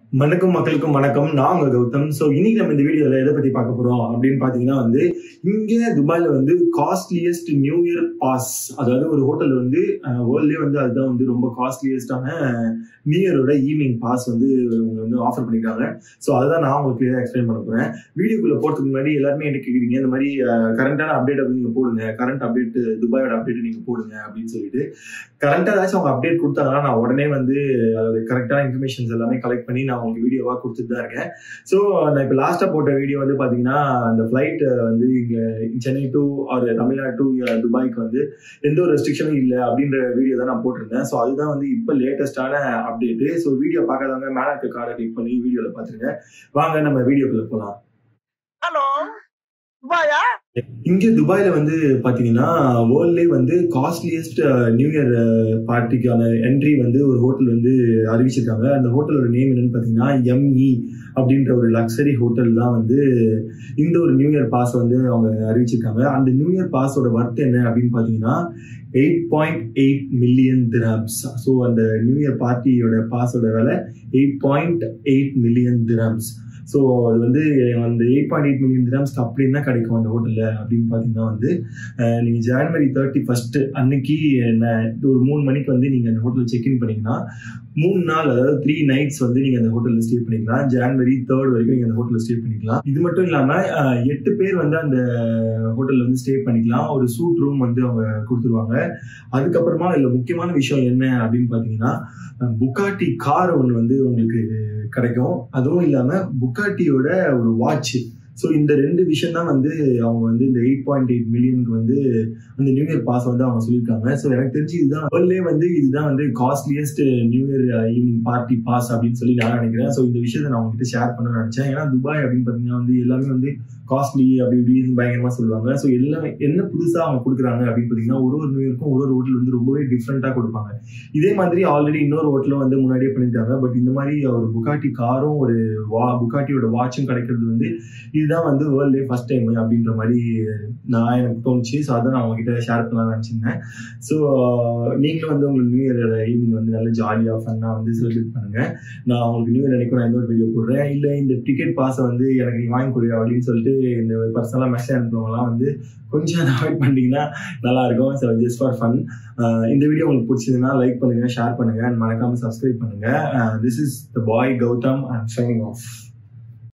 வணக்கம் மக்களுக்கும் வணக்கம் நான் உங்க கௌதம் ஸோ இன்னைக்கு நம்ம இந்த வீடியோல எதை பத்தி பார்க்க போறோம் அப்படின்னு பாத்தீங்கன்னா வந்து இங்க துபாயில வந்து காஸ்ட்லியஸ்ட் நியூ இயர் பாஸ் அதாவது ஒரு ஹோட்டல் வந்து வேர்ல்ட்லேயே வந்து அதுதான் வந்து ரொம்ப காஸ்ட்லியஸ்டான நியூ இயரோட ஈவினிங் பாஸ் வந்து இவங்க வந்து ஆஃபர் பண்ணிருக்காங்க ஸோ அதுதான் நான் உங்களுக்கு கிளியராக எக்ஸ்பிளைன் பண்ண போறேன் வீடியோக்குள்ள போறதுக்கு முன்னாடி எல்லாருமே என்ன கேக்குறீங்க இந்த மாதிரி கரண்டான அப்டேட் வந்து நீங்க போடுங்க கரண்ட் அப்டேட் துபாயோட அப்டேட் நீங்க போடுங்க அப்படின்னு சொல்லிட்டு கரண்டா ஏதாச்சும் அவங்க அப்டேட் கொடுத்தாங்கன்னா நான் உடனே வந்து அதோட கரெக்டான இன்ஃபர்மேஷன்ஸ் எல்லாமே கலெக்ட் பண்ணி நான் உங்களுக்கு வீடியோவா கொடுத்துட்டு தான் இருக்கேன் ஸோ நான் இப்போ லாஸ்டா போட்ட வீடியோ வந்து பாத்தீங்கன்னா அந்த ஃபிளைட் வந்து இங்க Chennai to or Tamil Nadu to துபாய்க்கு வந்து எந்த ஒரு ரெஸ்ட்ரிக்ஷனும் இல்லை அப்படின்ற வீடியோ தான் நான் போட்டிருந்தேன் ஸோ அதுதான் வந்து இப்போ லேட்டஸ்டான அப்டேட்டு ஸோ வீடியோ பார்க்காதவங்க மேலே இருக்க கார்டை கிளிக் பண்ணி வீடியோவில் பார்த்துருங்க வாங்க நம்ம வீடியோக்குள்ள போகலாம் ஹலோ துபாயா இங்க துபாயில வந்து பாத்தீங்கன்னா வேர்ல்ட்லேயே வந்து காஸ்ட்லியஸ்ட் நியூ இயர் பார்ட்டிக்கான என்ட்ரி வந்து ஒரு ஹோட்டல் வந்து அறிவிச்சிருக்காங்க அந்த ஹோட்டலோட நேம் என்னன்னு பாத்தீங்கன்னா எம்இ அப்படின்ற ஒரு லக்ஸரி ஹோட்டல் தான் வந்து இந்த ஒரு நியூ இயர் பாஸ் வந்து அவங்க அறிவிச்சிருக்காங்க அந்த நியூ இயர் பாஸோட ஒர்த் என்ன அப்படின்னு பாத்தீங்கன்னா eight point eight million dirhams so அந்த நியூ இயர் பார்ட்டியோட பாஸோட விலை eight point eight million dirhams so அது வந்து அந்த எயிட் பாயிண்ட் எயிட் மில்லியன் கிராம்ஸ்க்கு அப்படின்னு தான் கிடைக்கும் அந்த ஹோட்டலில் அப்படின்னு பார்த்தீங்கன்னா வந்து நீங்கள் ஜான்வரி தேர்ட்டி ஃபர்ஸ்ட் அன்னைக்கு என்ன ஒரு மூணு மணிக்கு வந்து நீங்கள் அந்த ஹோட்டலில் செக்இன் பண்ணீங்கன்னா மூணு நாள் அதாவது த்ரீ நைட்ஸ் வந்து நீங்கள் அந்த ஹோட்டலில் ஸ்டே பண்ணிக்கலாம் ஜான்வரி தேர்ட் வரைக்கும் நீங்கள் அந்த ஹோட்டலில் ஸ்டே பண்ணிக்கலாம் இது மட்டும் இல்லாமல் எட்டு பேர் வந்து அந்த ஹோட்டலில் வந்து ஸ்டே பண்ணிக்கலாம் ஒரு சூட் ரூம் வந்து அவங்க கொடுத்துருவாங்க அதுக்கப்புறமா இதில் முக்கியமான விஷயம் என்ன அப்படின்னு பார்த்தீங்கன்னா புக்காட்டி கார் ஒன்று வந்து உங்களுக்கு கிடைக்கும் அதுவும் இல்லாமல் புக்காட்டியோட ஒரு வாட்ச் ஸோ இந்த ரெண்டு விஷயம் தான் வந்து அவங்க வந்து இந்த எயிட் பாயிண்ட் எயிட் மில்லியனுக்கு வந்து அந்த நியூ இயர் பாஸ் வந்து அவங்க சொல்லியிருக்காங்க ஸோ எனக்கு தெரிஞ்சு இதுதான் வேர்ல்ட்லேயே வந்து இதுதான் வந்து costliest new year evening party pass அப்படின்னு சொல்லி நான் நினைக்கிறேன் ஸோ இந்த விஷயத்தை நான் உங்ககிட்ட ஷேர் பண்ண நினைச்சேன் ஏன்னா துபாய் அப்படின்னு பார்த்தீங்கன்னா வந்து எல்லாமே வந்து காஸ்ட்லி அப்படி இப்படின்னு பயங்கரமா சொல்லுவாங்க ஸோ எல்லாமே என்ன புதுசாக அவங்க கொடுக்குறாங்க அப்படின்னு பார்த்தீங்கன்னா ஒரு ஒரு நியூ இயர்க்கும் ஒரு ஒரு ஹோட்டல் வந்து ரொம்பவே டிஃப்ரெண்ட்டாக கொடுப்பாங்க இதே மாதிரி ஆல்ரெடி இன்னொரு ஹோட்டலும் வந்து முன்னாடியே பண்ணியிருக்காங்க பட் இந்த மாதிரி ஒரு புகாட்டி காரும் ஒரு வா புகாட்டியோட வாட்சும் கிடைக்கிறது வந்து இதுதான் வந்து வேர்ல்ட்லேயே ஃபர்ஸ்ட் டைம் அப்படின்ற மாதிரி நான் எனக்கு தோணுச்சு ஸோ அதை நான் உங்ககிட்ட ஷேர் பண்ணலாம்னு நினச்சிருந்தேன் ஸோ நீங்களும் வந்து உங்களுக்கு நியூ இயர் ஈவினிங் வந்து நல்ல ஜாலியாக ஃபன்னாக வந்து செலிப்ரேட் பண்ணுங்க நான் உங்களுக்கு நியூ இயர் நினைக்கும் நான் இன்னொரு வீடியோ போடுறேன் இல்லை இந்த டிக்கெட் பாஸை வந்து எனக்கு நீ வாங்கி கொடு அப்படின்னு சொல்லிட்டு இந்த பர்சனலாக மெசேஜ் அனுப்புறவங்களாம் வந்து கொஞ்சம் அவாய்ட் பண்ணிட்டீங்கன்னா நல்லா இருக்கும் ஸோ ஜஸ்ட் ஃபார் ஃபன் இந்த வீடியோ உங்களுக்கு பிடிச்சதுன்னா லைக் பண்ணுங்க ஷேர் பண்ணுங்க அண்ட் மறக்காம சப்ஸ்கிரைப் பண்ணுங்க this is the boy Gautham and signing of